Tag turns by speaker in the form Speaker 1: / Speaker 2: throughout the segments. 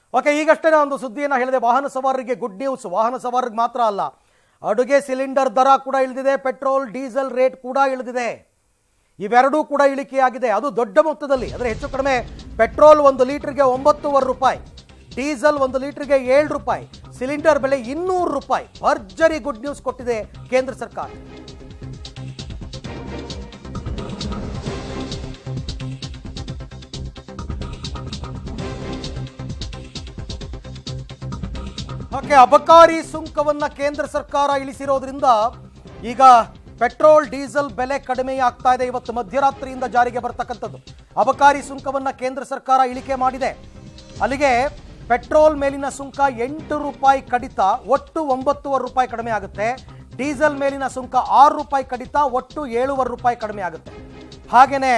Speaker 1: okay ಈಗಷ್ಟೇ ನಾನು ಒಂದು ಸುದ್ದಿಯನ್ನು ಹೇಳಿದೆ ವಾಹನ ಸವಾರರಿಗೆ ಗುಡ್ ನ್ಯೂಸ್ ವಾಹನ ಸವಾರರಿಗೆ ಮಾತ್ರ ಅಲ್ಲ ಅಡುಗೆ ಸಿಲಿಂಡರ್ ದರ ಕೂಡ ಇಳಿದಿದೆ ಪೆಟ್ರೋಲ್ ಡೀಸೆಲ್ ರೇಟ್ ಕೂಡ ಇಳಿದಿದೆ ಇವೆರಡೂ ಕೂಡ ಇಳಿಕೆಯಾಗಿದೆ ಅದು ದೊಡ್ಡ ಮೊತ್ತದಲ್ಲಿ ಅಂದರೆ ಹೆಚ್ಚು ಕಡಿಮೆ ಪೆಟ್ರೋಲ್ ಒಂದು ಲೀಟರ್ಗೆ ಒಂಬತ್ತೂವರೆ ರೂಪಾಯಿ ಡೀಸೆಲ್ ಒಂದು ಲೀಟರ್ಗೆ ಏಳು ರೂಪಾಯಿ ಸಿಲಿಂಡರ್ ಬೆಲೆ ಇನ್ನೂರು ರೂಪಾಯಿ ಭರ್ಜರಿ ಗುಡ್ ನ್ಯೂಸ್ ಕೊಟ್ಟಿದೆ ಕೇಂದ್ರ ಸರ್ಕಾರ ಓಕೆ ಅಬಕಾರಿ ಸುಂಕವನ್ನ ಕೇಂದ್ರ ಸರ್ಕಾರ ಇಳಿಸಿರೋದ್ರಿಂದ ಈಗ ಪೆಟ್ರೋಲ್ ಡೀಸೆಲ್ ಬೆಲೆ ಕಡಿಮೆ ಆಗ್ತಾ ಇದೆ ಇವತ್ತು ಮಧ್ಯರಾತ್ರಿಯಿಂದ ಜಾರಿಗೆ ಬರ್ತಕ್ಕಂಥದ್ದು ಅಬಕಾರಿ ಸುಂಕವನ್ನ ಕೇಂದ್ರ ಸರ್ಕಾರ ಇಳಿಕೆ ಮಾಡಿದೆ ಅಲ್ಲಿಗೆ ಪೆಟ್ರೋಲ್ ಮೇಲಿನ ಸುಂಕ ಎಂಟು ರೂಪಾಯಿ ಕಡಿತ ಒಟ್ಟು ಒಂಬತ್ತುವರೆ ರೂಪಾಯಿ ಕಡಿಮೆ ಆಗುತ್ತೆ ಡೀಸೆಲ್ ಮೇಲಿನ ಸುಂಕ ಆರು ರೂಪಾಯಿ ಕಡಿತ ಒಟ್ಟು ಏಳುವರೆ ರೂಪಾಯಿ ಕಡಿಮೆ ಆಗುತ್ತೆ ಹಾಗೇನೆ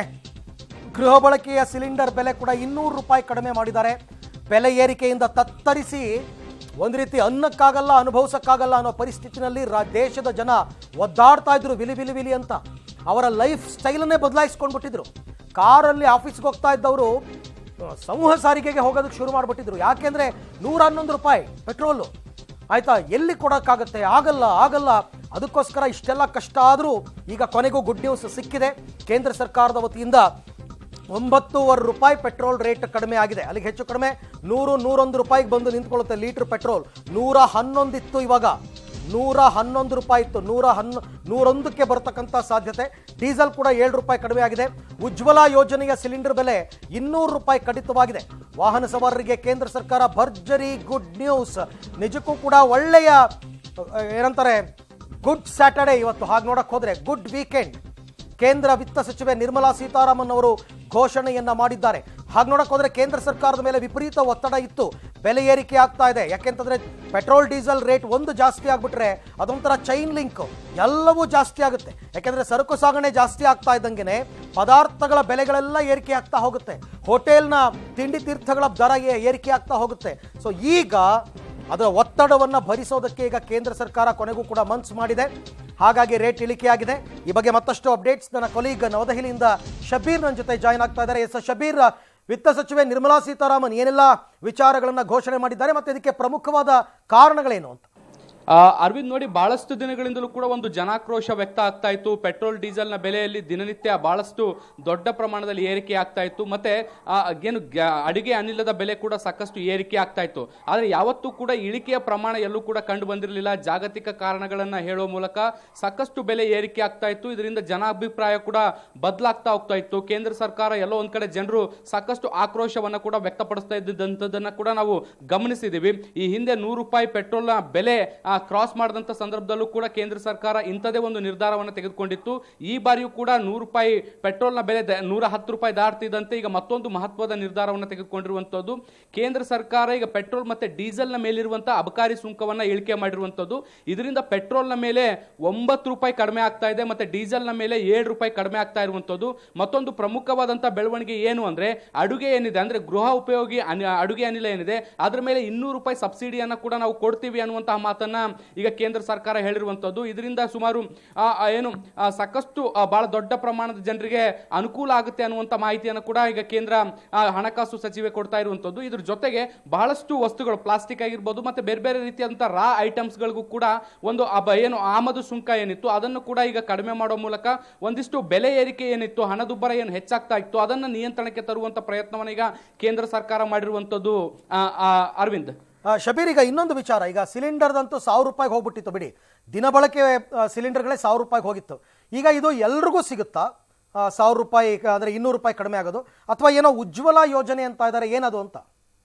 Speaker 1: ಗೃಹ ಬಳಕೆಯ ಸಿಲಿಂಡರ್ ಬೆಲೆ ಕೂಡ ಇನ್ನೂರು ರೂಪಾಯಿ ಕಡಿಮೆ ಮಾಡಿದ್ದಾರೆ ಬೆಲೆ ಏರಿಕೆಯಿಂದ ತತ್ತರಿಸಿ ಒಂದು ರೀತಿ ಅನ್ನಕ್ಕಾಗಲ್ಲ ಅನುಭವಿಸಕ್ಕಾಗಲ್ಲ ಅನ್ನೋ ಪರಿಸ್ಥಿತಿನಲ್ಲಿ ರಾ ದೇಶದ ಜನ ಒದ್ದಾಡ್ತಾ ಇದ್ರು ವಿಲಿ ವಿಲಿ ವಿಲಿ ಅಂತ ಅವರ ಲೈಫ್ ಸ್ಟೈಲನ್ನೇ ಬದಲಾಯಿಸ್ಕೊಂಡ್ಬಿಟ್ಟಿದ್ರು ಕಾರಲ್ಲಿ ಆಫೀಸ್ಗೆ ಹೋಗ್ತಾ ಇದ್ದವರು ಆ, ಸಮೂಹ ಸಾರಿಗೆಗೆ ಹೋಗೋದಕ್ಕೆ ಶುರು ಮಾಡಿಬಿಟ್ಟಿದ್ರು ಯಾಕೆಂದ್ರೆ ನೂರ ಹನ್ನೊಂದು ರೂಪಾಯಿ ಪೆಟ್ರೋಲು ಆಯ್ತಾ ಎಲ್ಲಿ ಕೊಡೋಕ್ಕಾಗತ್ತೆ ಆಗಲ್ಲ ಆಗಲ್ಲ ಅದಕ್ಕೋಸ್ಕರ ಇಷ್ಟೆಲ್ಲ ಕಷ್ಟ ಆದರೂ ಈಗ ಕೊನೆಗೂ ಗುಡ್ ನ್ಯೂಸ್ ಸಿಕ್ಕಿದೆ ಕೇಂದ್ರ ಸರ್ಕಾರದ ವತಿಯಿಂದ ಒಂಬತ್ತೂವರೆ ರೂಪಾಯಿ ಪೆಟ್ರೋಲ್ ರೇಟ್ ಕಡಿಮೆ ಆಗಿದೆ ಅಲ್ಲಿಗೆ ಹೆಚ್ಚು ಕಡಿಮೆ ನೂರು ನೂರೊಂದು ರೂಪಾಯಿಗೆ ಬಂದು ನಿಂತ್ಕೊಳ್ಳುತ್ತೆ ಲೀಟರ್ ಪೆಟ್ರೋಲ್ ನೂರ ಹನ್ನೊಂದಿತ್ತು ಇವಾಗ ನೂರ ಹನ್ನೊಂದು ರೂಪಾಯಿ ಇತ್ತು ನೂರ ಹನ್ನೊ ನೂರೊಂದಕ್ಕೆ ಬರ್ತಕ್ಕಂಥ ಸಾಧ್ಯತೆ ಡೀಸೆಲ್ ಕೂಡ ಏಳು ರೂಪಾಯಿ ಕಡಿಮೆ ಆಗಿದೆ ಉಜ್ವಲ ಯೋಜನೆಯ ಸಿಲಿಂಡರ್ ಬೆಲೆ ಇನ್ನೂರು ರೂಪಾಯಿ ಕಡಿತವಾಗಿದೆ ವಾಹನ ಸವಾರರಿಗೆ ಕೇಂದ್ರ ಸರ್ಕಾರ ಭರ್ಜರಿ ಗುಡ್ ನ್ಯೂಸ್ ನಿಜಕ್ಕೂ ಕೂಡ ಒಳ್ಳೆಯ ಅಹ್, ಏನಂತಾರೆ ಗುಡ್ ಸ್ಯಾಟರ್ಡೇ ಇವತ್ತು ಹಾಗೆ ನೋಡಕ್ ಹೋದ್ರೆ ಗುಡ್ ವೀಕೆಂಡ್ ಕೇಂದ್ರ ವಿತ್ತ ಸಚಿವೆ ನಿರ್ಮಲಾ ಸೀತಾರಾಮನ್ ಅವರು ಘೋಷಣೆಯನ್ನ ಮಾಡಿದ್ದಾರೆ ಹಾಗೆ ನೋಡಕ್ ಹೋದ್ರೆ ಕೇಂದ್ರ ಸರ್ಕಾರದ ಮೇಲೆ ವಿಪರೀತ ಒತ್ತಡ ಇತ್ತು ಬೆಲೆ ಏರಿಕೆ ಆಗ್ತಾ ಇದೆ ಯಾಕೆಂತಂದ್ರೆ ಪೆಟ್ರೋಲ್ ಡೀಸೆಲ್ ರೇಟ್ ಒಂದು ಜಾಸ್ತಿ ಆಗ್ಬಿಟ್ರೆ ಅದೊಂಥರ ಚೈನ್ ಲಿಂಕ್ ಎಲ್ಲವೂ ಜಾಸ್ತಿ ಆಗುತ್ತೆ ಯಾಕೆಂದ್ರೆ ಸರಕು ಸಾಗಣೆ ಜಾಸ್ತಿ ಆಗ್ತಾ ಇದ್ದಂಗೆನೆ ಪದಾರ್ಥಗಳ ಬೆಲೆಗಳೆಲ್ಲ ಏರಿಕೆ ಆಗ್ತಾ ಹೋಗುತ್ತೆ ಹೋಟೆಲ್ನ ತಿಂಡಿ ತೀರ್ಥಗಳ ದರ ಏ- ಏರಿಕೆ ಆಗ್ತಾ ಹೋಗುತ್ತೆ ಸೊ ಈಗ ಅದರ ಒತ್ತಡವನ್ನ ಭರಿಸೋದಕ್ಕೆ ಈಗ ಕೇಂದ್ರ ಸರ್ಕಾರ ಕೊನೆಗೂ ಕೂಡ ಮನ್ಸು ಮಾಡಿದೆ ಹಾಗಾಗಿ ರೇಟ್ ಇಳಿಕೆಯಾಗಿದೆ ಈ ಬಗ್ಗೆ ಮತ್ತಷ್ಟು ಅಪ್ಡೇಟ್ಸ್ ನನ್ನ ಕೊಲೀಗ್ ನವದೆಹಲಿಯಿಂದ ಶಬೀರ್ ನನ್ನ ಜೊತೆ ಜಾಯ್ನ್ ಆಗ್ತಾ ಇದ್ದಾರೆ ಎಸ್ ಶಬೀರ್ ವಿತ್ತ ಸಚಿವೆ ನಿರ್ಮಲಾ ಸೀತಾರಾಮನ್ ಏನೆಲ್ಲ ವಿಚಾರಗಳನ್ನ ಘೋಷಣೆ ಮಾಡಿದ್ದಾರೆ ಮತ್ತೆ ಇದಕ್ಕೆ ಪ್ರಮುಖವಾದ ಕಾರಣಗಳೇನು ಅಂತ
Speaker 2: ಆ, ಅರವಿಂದ್ ನೋಡಿ ಬಹಳಷ್ಟು ದಿನಗಳಿಂದಲೂ ಕೂಡ ಒಂದು ಜನಾಕ್ರೋಶ ವ್ಯಕ್ತ ಆಗ್ತಾ ಇತ್ತು ಪೆಟ್ರೋಲ್ ಡೀಸೆಲ್ನ ಬೆಲೆಯಲ್ಲಿ ದಿನನಿತ್ಯ ಬಹಳಷ್ಟು ದೊಡ್ಡ ಪ್ರಮಾಣದಲ್ಲಿ ಏರಿಕೆ ಆಗ್ತಾ ಇತ್ತು ಮತ್ತೆ ಆ, ಏನು ಗ್ಯಾ- ಅಡಿಗೆ ಅನಿಲದ ಬೆಲೆ ಕೂಡ ಸಾಕಷ್ಟು ಏರಿಕೆ ಆಗ್ತಾ ಇತ್ತು ಆದರೆ ಯಾವತ್ತೂ ಕೂಡ ಇಳಿಕೆಯ ಪ್ರಮಾಣ ಎಲ್ಲೂ ಕೂಡ ಕಂಡು ಬಂದಿರಲಿಲ್ಲ ಜಾಗತಿಕ ಕಾರಣಗಳನ್ನ ಹೇಳೋ ಮೂಲಕ ಸಾಕಷ್ಟು ಬೆಲೆ ಏರಿಕೆ ಆಗ್ತಾ ಇತ್ತು ಇದರಿಂದ ಜನಾಭಿಪ್ರಾಯ ಕೂಡ ಬದಲಾಗ್ತಾ ಹೋಗ್ತಾ ಇತ್ತು ಕೇಂದ್ರ ಸರ್ಕಾರ ಎಲ್ಲೋ ಒಂದ್ ಕಡೆ ಜನರು ಸಾಕಷ್ಟು ಆಕ್ರೋಶವನ್ನ ಕೂಡ ವ್ಯಕ್ತಪಡಿಸ್ತಾ ಇದ್ದಂಥದ್ದನ್ನ ಕೂಡ ನಾವು ಗಮನಿಸಿದೀವಿ ಈ ಹಿಂದೆ ನೂರು ರೂಪಾಯಿ ಪೆಟ್ರೋಲ್ನ ಬೆಲೆ ಕ್ರಾಸ್ ಮಾಡಿದಂಥ ಸಂದರ್ಭದಲ್ಲೂ ಕೂಡ ಕೇಂದ್ರ ಸರ್ಕಾರ ಇಂಥದೇ ಒಂದು ನಿರ್ಧಾರವನ್ನು ತೆಗೆದುಕೊಂಡಿತ್ತು ಈ ಬಾರಿಯೂ ಕೂಡ ನೂರು ರೂಪಾಯಿ ಪೆಟ್ರೋಲ್ನ ಬೆಲೆ ದ- ನೂರ ಹತ್ತು ರೂಪಾಯಿ ದಾಟ್ತಿದ್ದಂತೆ ಈಗ ಮತ್ತೊಂದು ಮಹತ್ವದ ನಿರ್ಧಾರವನ್ನು ತೆಗೆದುಕೊಂಡಿರುವಂಥದ್ದು ಕೇಂದ್ರ ಸರ್ಕಾರ ಈಗ ಪೆಟ್ರೋಲ್ ಮತ್ತೆ ಡೀಸೆಲ್ನ ಮೇಲಿರುವಂತಹ ಅಬಕಾರಿ ಸುಂಕವನ್ನ ಇಳಿಕೆ ಮಾಡಿರುವಂಥದ್ದು ಇದರಿಂದ ಪೆಟ್ರೋಲ್ನ ಮೇಲೆ ಒಂಬತ್ತು ರೂಪಾಯಿ ಕಡಿಮೆ ಆಗ್ತಾ ಇದೆ ಮತ್ತೆ ಡೀಸೆಲ್ನ ಮೇಲೆ ಏಳು ರೂಪಾಯಿ ಕಡಿಮೆ ಆಗ್ತಾ ಇರುವಂಥದ್ದು ಮತ್ತೊಂದು ಪ್ರಮುಖವಾದಂತಹ ಬೆಳವಣಿಗೆ ಏನು ಅಂದ್ರೆ ಅಡುಗೆ ಏನಿದೆ ಅಂದ್ರೆ ಗೃಹ ಉಪಯೋಗಿ ಅನಿ- ಅಡುಗೆ ಅನಿಲ ಏನಿದೆ ಅದ್ರ ಮೇಲೆ ಇನ್ನೂರು ರೂಪಾಯಿ ಸಬ್ಸಿಡಿಯನ್ನ ಕೂಡ ನಾವು ಕೊಡ್ತೀವಿ ಅನ್ನುವಂತಹ ಮಾತನ್ನ ಈಗ ಕೇಂದ್ರ ಸರ್ಕಾರ ಹೇಳಿರುವಂತದ್ದು ಇದರಿಂದ ಸುಮಾರು ಆ, ಆ, ಏನು ಆ, ಸಾಕಷ್ಟು ಆ, ಬಹಳ ದೊಡ್ಡ ಪ್ರಮಾಣದ ಜನರಿಗೆ ಅನುಕೂಲ ಆಗುತ್ತೆ ಅನ್ನುವಂತ ಮಾಹಿತಿಯನ್ನು ಕೂಡ ಈಗ ಕೇಂದ್ರ ಆ, ಹಣಕಾಸು ಸಚಿವೆ ಕೊಡ್ತಾ ಇರುವಂತದ್ದು ಇದ್ರ ಜೊತೆಗೆ ಬಹಳಷ್ಟು ವಸ್ತುಗಳು ಪ್ಲಾಸ್ಟಿಕ್ ಆಗಿರ್ಬೋದು ಮತ್ತೆ ಬೇರೆ ಬೇರೆ ರೀತಿಯಾದಂತಹ ರಾ ಐಟಮ್ಸ್ಗಳಿಗೂ ಕೂಡ ಒಂದು ಅಬ- ಏನು ಆಮದು ಸುಂಕ ಏನಿತ್ತು ಅದನ್ನು ಕೂಡ ಈಗ ಕಡಿಮೆ ಮಾಡೋ ಮೂಲಕ ಒಂದಿಷ್ಟು ಬೆಲೆ ಏರಿಕೆ ಏನಿತ್ತು ಹಣದುಬ್ಬರ ಏನು ಹೆಚ್ಚಾಗ್ತಾ ಇತ್ತು ಅದನ್ನ ನಿಯಂತ್ರಣಕ್ಕೆ ತರುವಂತ ಪ್ರಯತ್ನವನ್ನ ಈಗ ಕೇಂದ್ರ ಸರ್ಕಾರ ಮಾಡಿರುವಂತದ್ದು ಆ, ಆ, ಅರವಿಂದ್
Speaker 1: ಆ, ಶಬೀರ್ ಈಗ ಇನ್ನೊಂದು ವಿಚಾರ ಈಗ ಸಿಲಿಂಡರ್ದಂತೂ ಸಾವಿರ ರೂಪಾಯಿಗೆ ಹೋಗ್ಬಿಟ್ಟಿತ್ತು ಬಿಡಿ ದಿನಬಳಕೆ ಆ, ಸಿಲಿಂಡರ್ಗಳೇ ಸಾವಿರ ರೂಪಾಯಿಗೆ ಹೋಗಿತ್ತು ಈಗ ಇದು ಎಲ್ರಿಗೂ ಸಿಗುತ್ತಾ ಆ, ಸಾವಿರ ರೂಪಾಯಿ ಕ- ಅಂದ್ರೆ ಇನ್ನೂರು ರೂಪಾಯಿ ಕಡಿಮೆ ಆಗೋದು ಅಥವಾ ಏನೋ ಉಜ್ವಲ ಯೋಜನೆ ಅಂತ ಇದ್ದಾರೆ ಏನದು ಅಂತ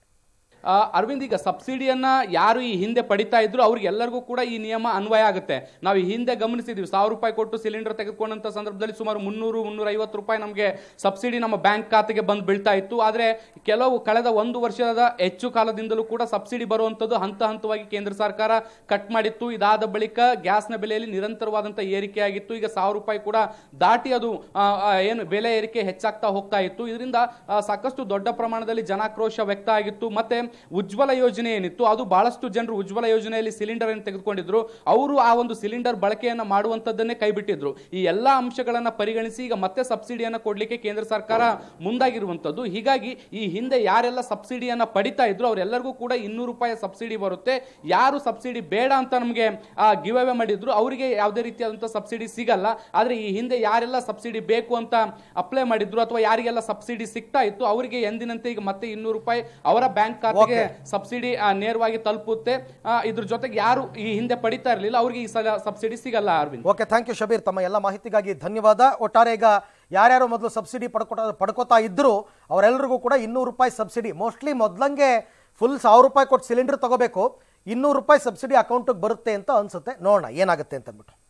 Speaker 2: ಆ, ಅರವಿಂದ್ ಈಗ ಸಬ್ಸಿಡಿಯನ್ನ ಯಾರು ಈ ಹಿಂದೆ ಪಡಿತಾ ಇದ್ರು ಅವ್ರಿಗೆಲ್ಲರಿಗೂ ಕೂಡ ಈ ನಿಯಮ ಅನ್ವಯ ಆಗುತ್ತೆ ನಾವು ಈ ಹಿಂದೆ ಗಮನಿಸಿದ್ವಿ ಸಾವಿರ ರೂಪಾಯಿ ಕೊಟ್ಟು ಸಿಲಿಂಡರ್ ತೆಗೆದುಕೊಂಡಂತ ಸಂದರ್ಭದಲ್ಲಿ ಸುಮಾರು ಮುನ್ನೂರು ಮುನ್ನೂರ ಐವತ್ತು ರೂಪಾಯಿ ನಮಗೆ ಸಬ್ಸಿಡಿ ನಮ್ಮ ಬ್ಯಾಂಕ್ ಖಾತೆಗೆ ಬಂದು ಬೀಳ್ತಾ ಇತ್ತು ಆದ್ರೆ ಕೆಲವು ಕಳೆದ ಒಂದು ವರ್ಷದ ಹೆಚ್ಚು ಕಾಲದಿಂದಲೂ ಕೂಡ ಸಬ್ಸಿಡಿ ಬರುವಂತದ್ದು ಹಂತ ಹಂತವಾಗಿ ಕೇಂದ್ರ ಸರ್ಕಾರ ಕಟ್ ಮಾಡಿತ್ತು ಇದಾದ ಬಳಿಕ ಗ್ಯಾಸ್ನ ಬೆಲೆಯಲ್ಲಿ ನಿರಂತರವಾದಂತಹ ಏರಿಕೆ ಆಗಿತ್ತು ಈಗ ಸಾವಿರ ರೂಪಾಯಿ ಕೂಡ ದಾಟಿ ಅದು ಆ, ಆ, ಏನು ಬೆಲೆ ಏರಿಕೆ ಹೆಚ್ಚಾಗ್ತಾ ಹೋಗ್ತಾ ಇತ್ತು ಇದರಿಂದ ಆ, ಸಾಕಷ್ಟು ದೊಡ್ಡ ಪ್ರಮಾಣದಲ್ಲಿ ಜನಾಕ್ರೋಶ ವ್ಯಕ್ತ ಆಗಿತ್ತು ಮತ್ತೆ ಉಜ್ವಲ ಯೋಜನೆ ಏನಿತ್ತು ಅದು ಬಹಳಷ್ಟು ಜನರು ಉಜ್ವಲ ಯೋಜನೆಯಲ್ಲಿ ಸಿಲಿಂಡರ್ ಅನ್ನು ತೆಗೆದುಕೊಂಡಿದ್ರು ಅವರು ಆ ಒಂದು ಸಿಲಿಂಡರ್ ಬಳಕೆಯನ್ನ ಮಾಡುವಂತದ್ದನ್ನೇ ಕೈಬಿಟ್ಟಿದ್ರು ಈ ಎಲ್ಲಾ ಅಂಶಗಳನ್ನ ಪರಿಗಣಿಸಿ ಈಗ ಮತ್ತೆ ಸಬ್ಸಿಡಿಯನ್ನ ಕೊಡ್ಲಿಕ್ಕೆ ಕೇಂದ್ರ ಸರ್ಕಾರ ಮುಂದಾಗಿರುವಂತದ್ದು ಹೀಗಾಗಿ ಈ ಹಿಂದೆ ಯಾರೆಲ್ಲ ಸಬ್ಸಿಡಿಯನ್ನ ಪಡಿತಾ ಇದ್ರು ಅವರೆಲ್ಲರಿಗೂ ಕೂಡ ಇನ್ನೂರು ರೂಪಾಯಿ ಸಬ್ಸಿಡಿ ಬರುತ್ತೆ ಯಾರು ಸಬ್ಸಿಡಿ ಬೇಡ ಅಂತ ನಮಗೆ ಗಿವ್ ಅವೇ ಮಾಡಿದ್ರು ಅವರಿಗೆ ಯಾವುದೇ ರೀತಿಯಾದಂತಹ ಸಬ್ಸಿಡಿ ಸಿಗಲ್ಲ ಆದ್ರೆ ಈ ಹಿಂದೆ ಯಾರೆಲ್ಲ ಸಬ್ಸಿಡಿ ಬೇಕು ಅಂತ ಅಪ್ಲೈ ಮಾಡಿದ್ರು ಅಥವಾ ಯಾರಿಗೆಲ್ಲ ಸಬ್ಸಿಡಿ ಸಿಗ್ತಾ ಇತ್ತು ಅವರಿಗೆ ಎಂದಿನಂತೆ ಈಗ ಮತ್ತೆ ಇನ್ನೂರು ರೂಪಾಯಿ ಅವರ ಬ್ಯಾಂಕ್ ಖಾತೆಗೆ ಸಬ್ಸಿಡಿ ಆ, ನೇರವಾಗಿ ತಲುಪುತ್ತೆ ಆ, ಇದ್ರ ಜೊತೆಗೆ ಯಾರು ಈ ಹಿಂದೆ ಪಡಿತಾ ಇರಲಿಲ್ಲ ಅವರಿಗೆ ಈ ಸಲ ಸಬ್ಸಿಡಿ ಸಿಗಲ್ಲ Arvind
Speaker 1: okay thank you Shabir ತಮ್ಮ ಎಲ್ಲ ಮಾಹಿತಿಗಾಗಿ ಧನ್ಯವಾದ ಒಟ್ಟಾರೆ ಈಗ ಯಾರ್ಯಾರು ಮೊದಲು ಸಬ್ಸಿಡಿ ಪಡ್ಕೊಟ ಪಡ್ಕೋತಾ ಇದ್ರು ಅವರೆಲ್ಲರಿಗೂ ಕೂಡ ಇನ್ನೂರು ರೂಪಾಯಿ ಸಬ್ಸಿಡಿ ಮೋಸ್ಟ್ಲಿ ಮೊದಲಂಗೆ ಫುಲ್ ಸಾವಿರ ರೂಪಾಯಿ ಕೊಟ್ಟು ಸಿಲಿಂಡರ್ ತಗೋಬೇಕು ಇನ್ನೂರು ರೂಪಾಯಿ ಸಬ್ಸಿಡಿ ಅಕೌಂಟಿಗೆ ಬರುತ್ತೆ ಅಂತ ಅನ್ಸುತ್ತೆ ನೋಡೋಣ ಏನಾಗುತ್ತೆ ಅಂತ ಅಂದ್ಬಿಟ್ಟು